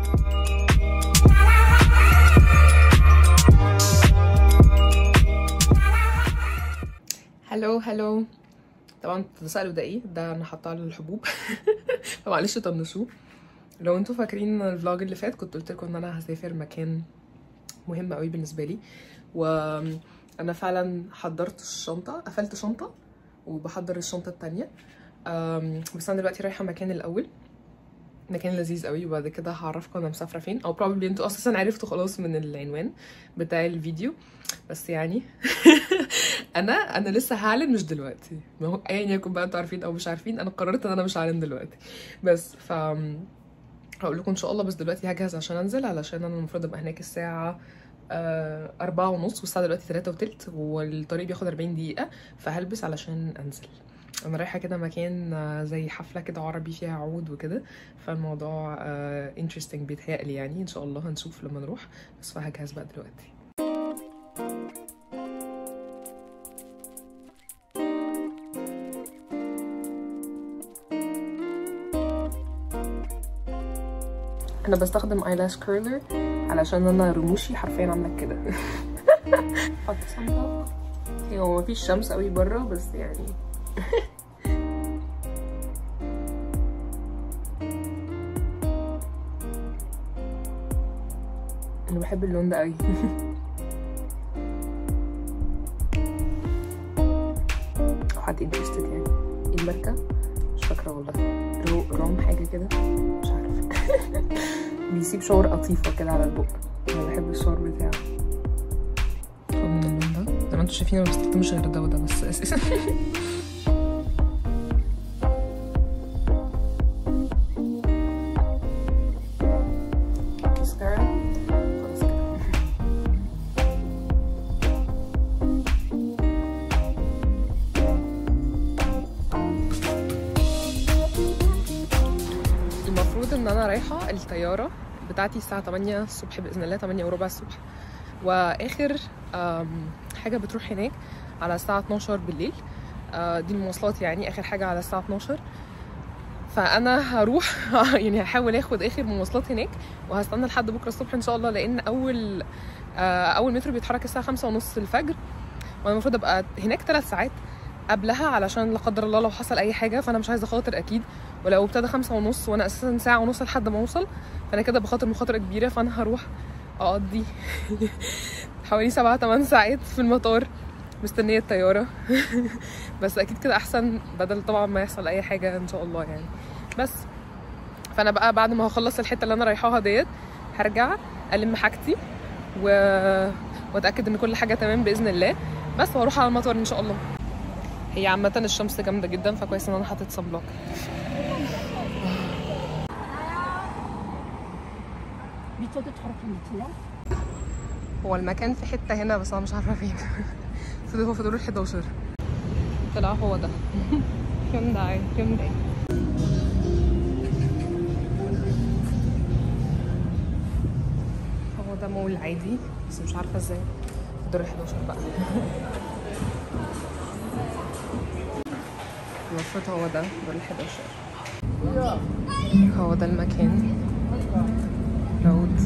هلو هلو طبعا تسألوا ده ايه ده انا حاطه على الحبوب فمعلش طنشوه لو انتوا فاكرين الفلوج اللي فات كنت قلت لكم ان انا هسافر مكان مهم قوي بالنسبه لي وانا فعلا حضرت الشنطه قفلت شنطه وبحضر الشنطه التانية أم، بس انا دلوقتي رايحه مكان الاول مكان لذيذ قوي وبعد كده هعرفكم انا مسافره فين او probably انتوا اساسا عرفتوا خلاص من العنوان بتاع الفيديو بس يعني انا انا لسه هعلن مش دلوقتي ما هو ايا يكن بقى انتوا عارفين او مش عارفين انا قررت ان انا مش هعلن دلوقتي بس ف هقول لكم ان شاء الله بس دلوقتي هجهز عشان انزل علشان انا المفروض ابقى هناك الساعه آه، أربعة ونص والساعة دلوقتي تلاتة وتلت والطريق بياخد أربعين دقيقة فهلبس علشان أنزل أنا رايحة كده مكان آه، زي حفلة كده عربي فيها عود وكده فالموضوع آه، interesting بيتهيألي يعني إن شاء الله هنشوف لما نروح بس فهجهز بقى دلوقتي انا بستخدم ايلاش كيرلر علشان انا رموشي حرفيا عامله كده حط صن هو مفيش شمس قوي بره بس يعني انا بحب اللون ده قوي لو حد انترستد يعني ايه الماركه مش فاكره والله رو روم حاجه كده مش عارفه بيسيب شعور قطيفه كده على البق انا بحب الشعور بتاعه خد من اللون ده زي ما انتوا شايفين انا ما بستخدمش غير ده وده بس اساسا ماسكارا خلاص كده المفروض ان انا رايحه الطياره بتاعتي الساعه 8 الصبح باذن الله 8 وربع الصبح واخر آم، حاجه بتروح هناك على الساعه 12 بالليل آه، دي المواصلات يعني اخر حاجه على الساعه 12 فانا هروح يعني هحاول اخد اخر مواصلات هناك وهستنى لحد بكره الصبح ان شاء الله لان اول آه، اول مترو بيتحرك الساعه 5 ونص الفجر وانا المفروض ابقى هناك ثلاث ساعات قبلها علشان لا قدر الله لو حصل اي حاجه فانا مش عايزه اخاطر اكيد ولو ابتدى خمسة ونص وانا اساسا ساعه ونص لحد ما اوصل فانا كده بخاطر مخاطره كبيره فانا هروح اقضي حوالي سبعة تمن ساعات في المطار مستنيه الطياره بس اكيد كده احسن بدل طبعا ما يحصل اي حاجه ان شاء الله يعني بس فانا بقى بعد ما هخلص الحته اللي انا رايحاها ديت هرجع الم حاجتي و... واتاكد ان كل حاجه تمام باذن الله بس واروح على المطار ان شاء الله هي عامة الشمس جامدة جدا فكويس ان انا حطيت صن بلوك 밑에도 저렇게 밑이냐? هو المكان في حتة هنا بس انا مش عارفة فين في هو في دور ال 11 طلع هو ده هيونداي هيونداي هو ده مول عادي بس مش عارفة ازاي في دور ال 11 بقى المفروض هو ده دور ال 11 هو ده المكان رود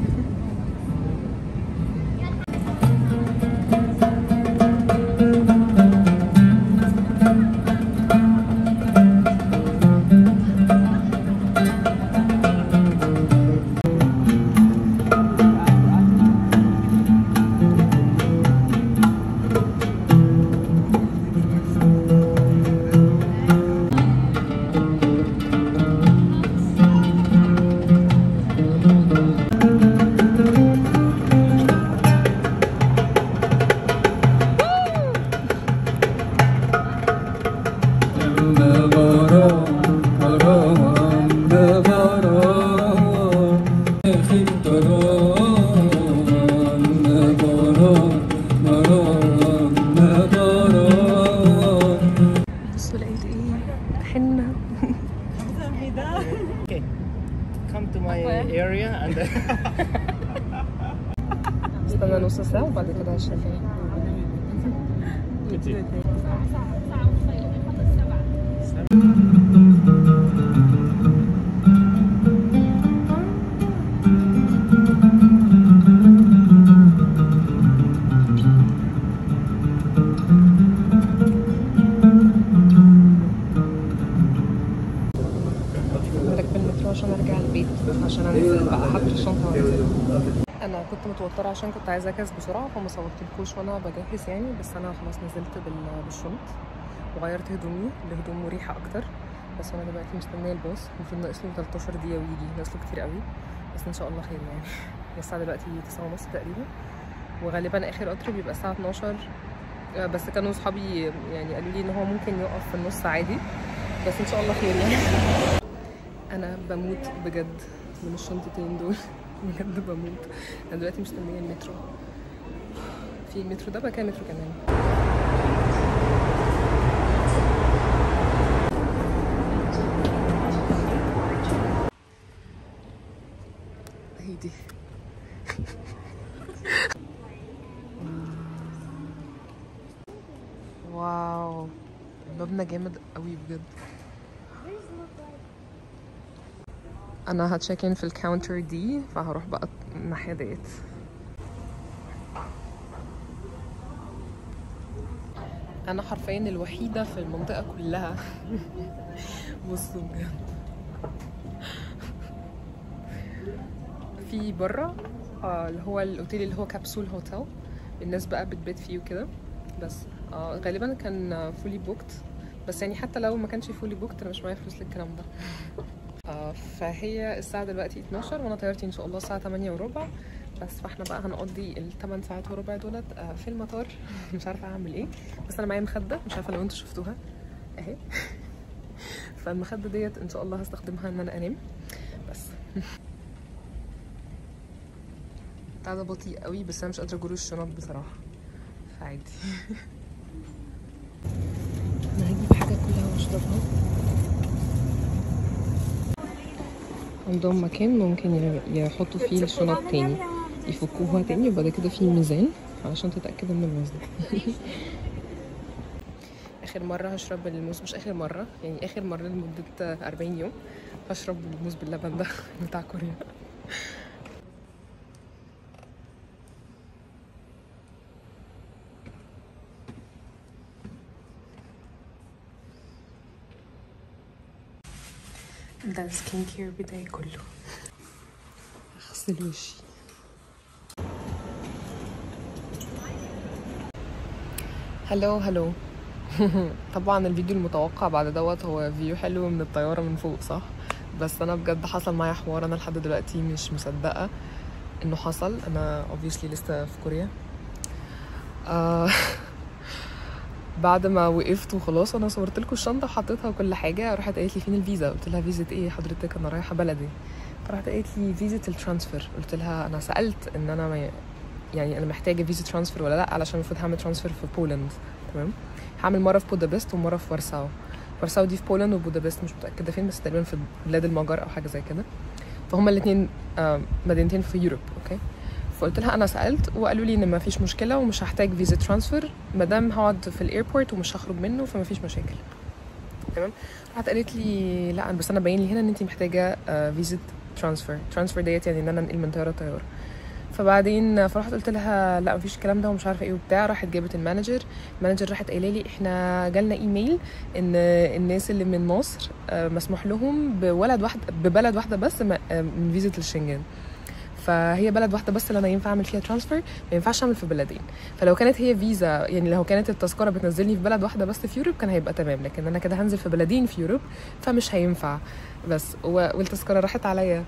بصوا لقيت ايه حنة Okay, come to my area and استنى نص ساعة وبعد كده هشرب البيت عشان انزل بقى احضر الشنطه وانزل انا كنت متوتره عشان كنت عايزه اجهز بسرعه فما صورتلكوش وانا بجهز يعني بس انا خلاص نزلت بال- بالشنط وغيرت هدومي لهدوم مريحه اكتر بس انا دلوقتي مستنيه الباص المفروض ناقص له 13 دقيقه ويجي ناقص له كتير قوي بس ان شاء الله خير يعني هي الساعه دلوقتي 9 ونص تقريبا وغالبا اخر قطر بيبقى الساعه 12 آه، بس كانوا صحابي يعني قالوا لي ان هو ممكن يقف في النص عادي بس ان شاء الله خير يعني انا بموت بجد من الشنطتين دول بجد بموت انا دلوقتي مستنيه المترو في المترو ده بقى كده مترو كمان هي دي واو المبنى جامد قوي بجد انا هتشيك ان في الكاونتر دي فهروح بقى الناحيه ديت انا حرفيا الوحيده في المنطقه كلها بصوا بجد في بره آه اللي هو الاوتيل اللي هو كابسول هوتيل الناس بقى بتبات فيه وكده بس آه غالبا كان فولي بوكت بس يعني حتى لو ما كانش فولي بوكت انا مش معايا فلوس للكلام ده آه فهي الساعة دلوقتي 12 وانا طيارتي ان شاء الله الساعة 8 وربع بس فاحنا بقى هنقضي ال 8 ساعات وربع دولت آه في المطار مش عارفة اعمل ايه بس انا معايا مخدة مش عارفة لو انتوا شفتوها اهي فالمخدة ديت ان شاء الله هستخدمها ان انا انام بس بتاع ده بطيء قوي بس انا مش قادرة اجر الشنط بصراحة فعادي انا هجيب حاجة كلها واشربها عندهم مكان ممكن ي- يحطوا فيه الشنط تاني يفكوها تاني وبعد كده في ميزان علشان تتأكدوا من الوزن آخر مرة هشرب الموز مش آخر مرة يعني آخر مرة لمدة 40 يوم هشرب الموز باللبن ده بتاع كوريا ده السكين كير بتاعي كله اغسل وشي هلو هلو طبعا الفيديو المتوقع بعد دوت هو فيو حلو من الطياره من فوق صح بس انا بجد حصل معايا حوار انا لحد دلوقتي مش مصدقه انه حصل انا obviously لسه في كوريا آه بعد ما وقفت وخلاص انا صورت لكم الشنطه وحطيتها وكل حاجه راحت قالت لي فين الفيزا قلت لها فيزا ايه حضرتك انا رايحه بلدي فراحت قالت لي فيزا الترانسفير قلت لها انا سالت ان انا ما يعني انا محتاجه فيزا ترانسفير ولا لا علشان المفروض هعمل ترانسفير في بولند تمام هعمل مره في بودابست ومره في وارساو وارساو دي في بولند وبودابست مش متاكده فين بس تقريبا في بلاد المجر او حاجه زي كده فهما الاثنين مدينتين في يوروب اوكي فقلت لها انا سالت وقالوا لي ان ما فيش مشكله ومش هحتاج فيزا ترانسفير ما دام هقعد في الايربورت ومش هخرج منه فما فيش مشاكل تمام راحت قالت لي لا بس انا باين لي هنا ان انت محتاجه فيزا ترانسفير ترانسفير ديت يعني ان انا انقل من طياره لطياره فبعدين فرحت قلت لها لا مفيش الكلام ده ومش عارفه ايه وبتاع راحت جابت المانجر المانجر راحت قايله لي احنا جالنا ايميل ان الناس اللي من مصر آه، مسموح لهم بولد واحد ببلد واحده بس م- آه، من فيزا الشنجن فهي بلد واحده بس اللي انا ينفع اعمل فيها ترانسفير ما ينفعش اعمل في بلدين فلو كانت هي فيزا يعني لو كانت التذكره بتنزلني في بلد واحده بس في يوروب كان هيبقى تمام لكن انا كده هنزل في بلدين في يوروب فمش هينفع بس و- والتذكره راحت عليا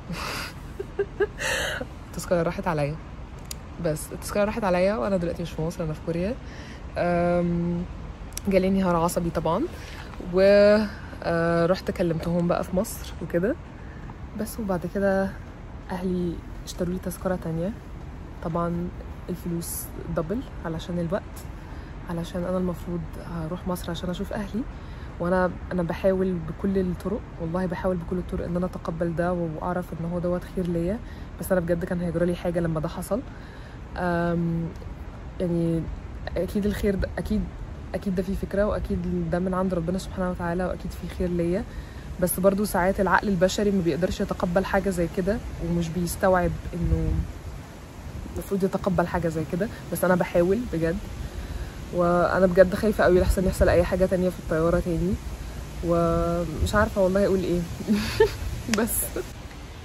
التذكره راحت عليا بس التذكره راحت عليا وانا دلوقتي مش في مصر انا في كوريا أم، جالي انهيار عصبي طبعا و آه، رحت كلمتهم بقى في مصر وكده بس وبعد كده اهلي اشتروا لي تذكره تانية طبعا الفلوس دبل علشان الوقت علشان انا المفروض هروح مصر عشان اشوف اهلي وانا انا بحاول بكل الطرق والله بحاول بكل الطرق ان انا اتقبل ده واعرف ان هو دوت خير ليا بس انا بجد كان هيجرى لي حاجه لما ده حصل أم، يعني اكيد الخير ده اكيد اكيد ده فيه فكره واكيد ده من عند ربنا سبحانه وتعالى واكيد فيه خير ليا بس برضو ساعات العقل البشري ما بيقدرش يتقبل حاجه زي كده ومش بيستوعب انه المفروض يتقبل حاجه زي كده بس انا بحاول بجد وانا بجد خايفه قوي لحسن يحصل اي حاجه تانية في الطياره تاني ومش عارفه والله اقول ايه بس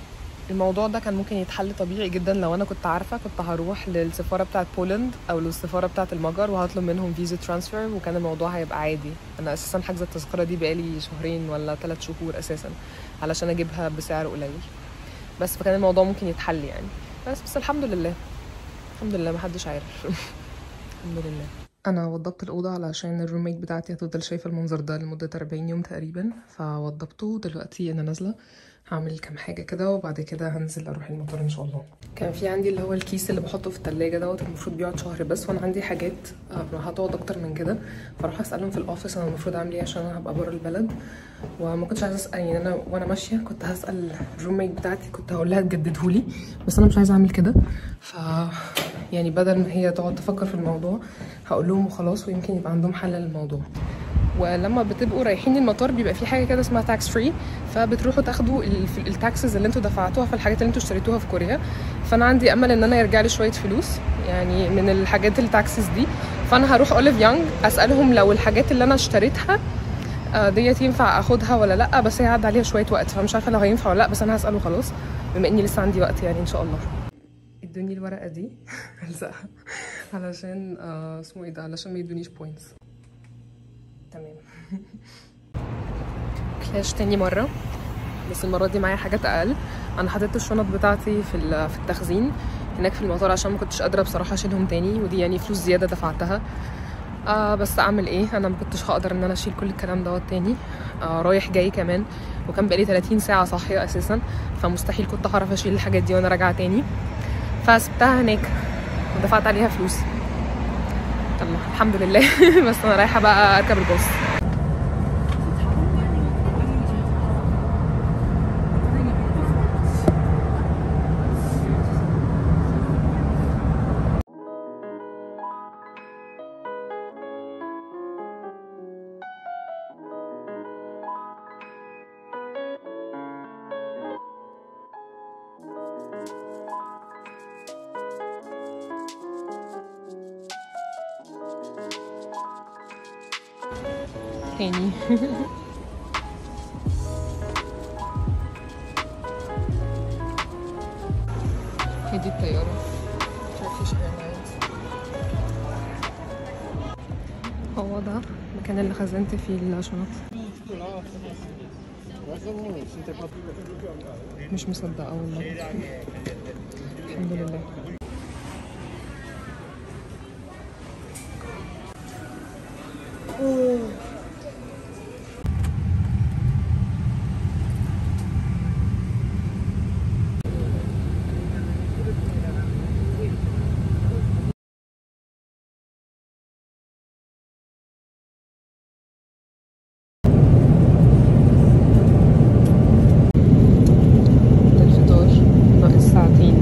الموضوع ده كان ممكن يتحل طبيعي جدا لو انا كنت عارفه كنت هروح للسفاره بتاعه بولند او للسفاره بتاعه المجر وهطلب منهم فيزا ترانسفير وكان الموضوع هيبقى عادي انا اساسا حاجزه التذكره دي بقالي شهرين ولا ثلاث شهور اساسا علشان اجيبها بسعر قليل بس فكان الموضوع ممكن يتحل يعني بس بس الحمد لله الحمد لله محدش عارف الحمد لله انا وضبت الاوضه علشان الروميت بتاعتي هتفضل شايفه المنظر ده لمده 40 يوم تقريبا فوضبته دلوقتي انا نازله هعمل كام حاجه كده وبعد كده هنزل اروح المطار ان شاء الله كان في عندي اللي هو الكيس اللي بحطه في التلاجة دوت المفروض بيقعد شهر بس وانا عندي حاجات آه، هتقعد اكتر من كده فاروح اسالهم في الاوفيس انا المفروض اعمل ايه عشان انا هبقى بره البلد وما كنتش عايزه اسال يعني انا وانا ماشيه كنت هسال الروميت بتاعتي كنت هقول لها تجددهولي بس انا مش عايزه اعمل كده ف يعني بدل ما هي تقعد تفكر في الموضوع هقول لهم وخلاص ويمكن يبقى عندهم حل للموضوع ولما بتبقوا رايحين المطار بيبقى في حاجه كده اسمها تاكس فري فبتروحوا تاخدوا ال- التاكسز اللي انتوا دفعتوها في الحاجات اللي انتوا اشتريتوها في كوريا فانا عندي امل ان انا يرجع لي شويه فلوس يعني من الحاجات التاكسز دي فانا هروح اوليف يانج اسالهم لو الحاجات اللي انا اشتريتها آه، ديت ينفع اخدها ولا لا بس هي عدى عليها شويه وقت فمش عارفه لو هينفع ولا لا بس انا هساله خلاص بما اني لسه عندي وقت يعني ان شاء الله ادوني الورقه دي الزقها علشان آه اسمه ايه ده علشان ما يدونيش بوينتس تمام كلاش تاني مرة بس المرة دي معايا حاجات أقل أنا حطيت الشنط بتاعتي في ال- في التخزين هناك في المطار عشان ما كنتش قادرة بصراحة أشيلهم تاني ودي يعني فلوس زيادة دفعتها آه بس أعمل إيه أنا ما كنتش هقدر إن أنا أشيل كل الكلام دوت تاني آه رايح جاي كمان وكان بقالي 30 ساعة صاحية أساسا فمستحيل كنت هعرف أشيل الحاجات دي وأنا راجعة تاني فسبتها هناك ودفعت عليها فلوس يلا الحمد لله بس أنا رايحة بقى أركب الباص تاني هي دي الطيارة Turkish Airlines هو ده المكان اللي خزنت فيه الشنط مش مصدقة والله الحمد لله ده الفطار ناقص ساعتين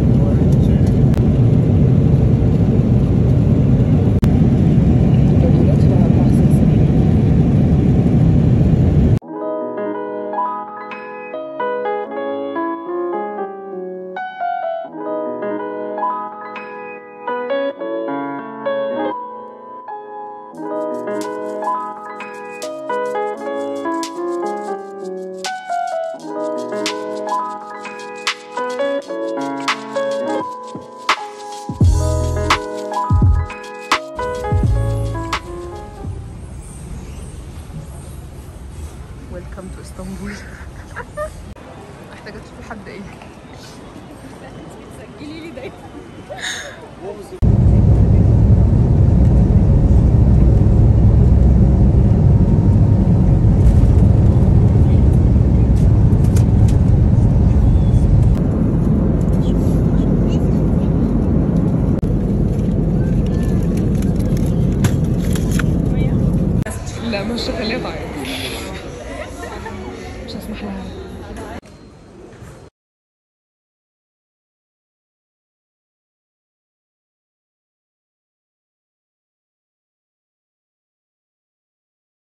الجميلة فيها أربع سلسلة ويلكم تو اسطنبول محتاجة تشوفي حد ايه سجلي لي دايما لا مش خليها تعيط مش هسمح لها